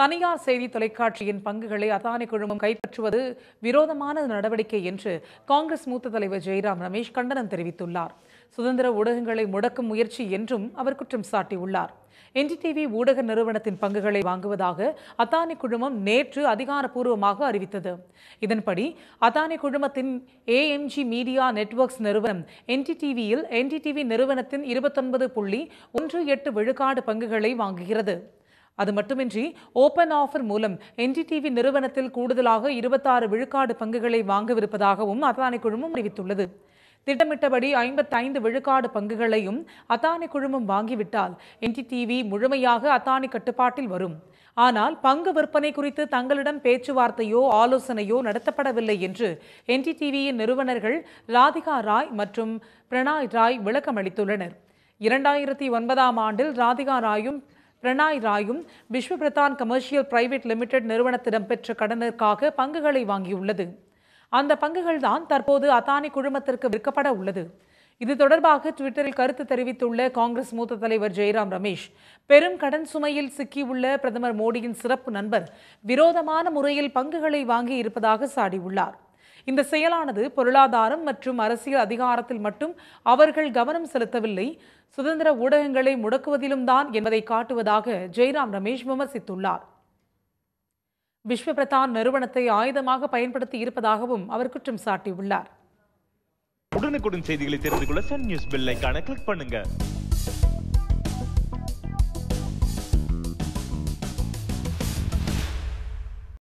தனியார் செய்தி தொலைக்காட்சியின் பங்குகளை அதானி குழுமம் கைப்பற்றுவது விரோதமான நடவடிக்கை என்று காங்கிரஸ் மூத்த தலைவர் ஜெய்ராம் ரமேஷ் கண்டனம் தெரிவித்துள்ளார் சுதந்திர ஊடகங்களை முடக்கும் முயற்சி என்றும் அவர் குற்றம் சாட்டியுள்ளார் என்டிடிவி ஊடக நிறுவனத்தின் பங்குகளை வாங்குவதாக அதானி குழுமம் நேற்று அதிகாரப்பூர்வமாக அறிவித்தது இதன்படி அதானி குழுமத்தின் ஏஎம்ஜி மீடியா நெட்வொர்க்ஸ் நிறுவனம் என்டிடிவியில் என்டிடிவி நிறுவனத்தின் இருபத்தொன்பது புள்ளி ஒன்று எட்டு விழுக்காடு பங்குகளை வாங்குகிறது அது மட்டுமின்றி ஓபன் ஆஃபர் மூலம் என்டிடிவி நிறுவனத்தில் கூடுதலாக இருபத்தாறு விழுக்காடு பங்குகளை வாங்கவிருப்பதாகவும் அதானி குழுமம் அறிவித்துள்ளது திட்டமிட்டபடி ஐம்பத்தைந்து விழுக்காடு பங்குகளையும் அதானி குழுமம் வாங்கிவிட்டால் என்டிடிவி முழுமையாக அதானி கட்டுப்பாட்டில் வரும் ஆனால் பங்கு விற்பனை குறித்து தங்களிடம் பேச்சுவார்த்தையோ ஆலோசனையோ நடத்தப்படவில்லை என்று என்டிடிவியின் நிறுவனர்கள் ராதிகா ராய் மற்றும் பிரணாய் ராய் விளக்கமளித்துள்ளனர் இரண்டாயிரத்தி ஒன்பதாம் ஆண்டில் ராதிகா ராயும் பிரணாய் ராயும் விஸ்வபிரதான் கமர்ஷியல் பிரைவேட் லிமிடெட் நிறுவனத்திடம் பெற்ற கடனிற்காக பங்குகளை வாங்கியுள்ளது அந்த பங்குகள் தான் தற்போது அதானி குழுமத்திற்கு விற்கப்பட உள்ளது இது தொடர்பாக ட்விட்டரில் கருத்து தெரிவித்துள்ள காங்கிரஸ் மூத்த தலைவர் ஜெய்ராம் ரமேஷ் பெரும் கடன் சுமையில் சிக்கியுள்ள பிரதமர் மோடியின் சிறப்பு நண்பர் விரோதமான முறையில் பங்குகளை வாங்கி இருப்பதாக சாடியுள்ளார் இந்த செயலானது பொருளாதாரம் மற்றும் அரசியல் அதிகாரத்தில் மட்டும் அவர்கள் கவனம் செலுத்தவில்லை சுதந்திர ஊடகங்களை முடக்குவதிலும் தான் என்பதை காட்டுவதாக ஜெய்ராம் ரமேஷ் விமர்சித்துள்ளார் விஸ்வபிரதான் நிறுவனத்தை ஆயுதமாக பயன்படுத்தி இருப்பதாகவும் அவர் குற்றம் சாட்டியுள்ளார் உடனுக்குடன் செய்திகளை தெரிந்து கொள்ள சன் நியூஸ் பெல் ஐகானை கிளிக் பண்ணுங்க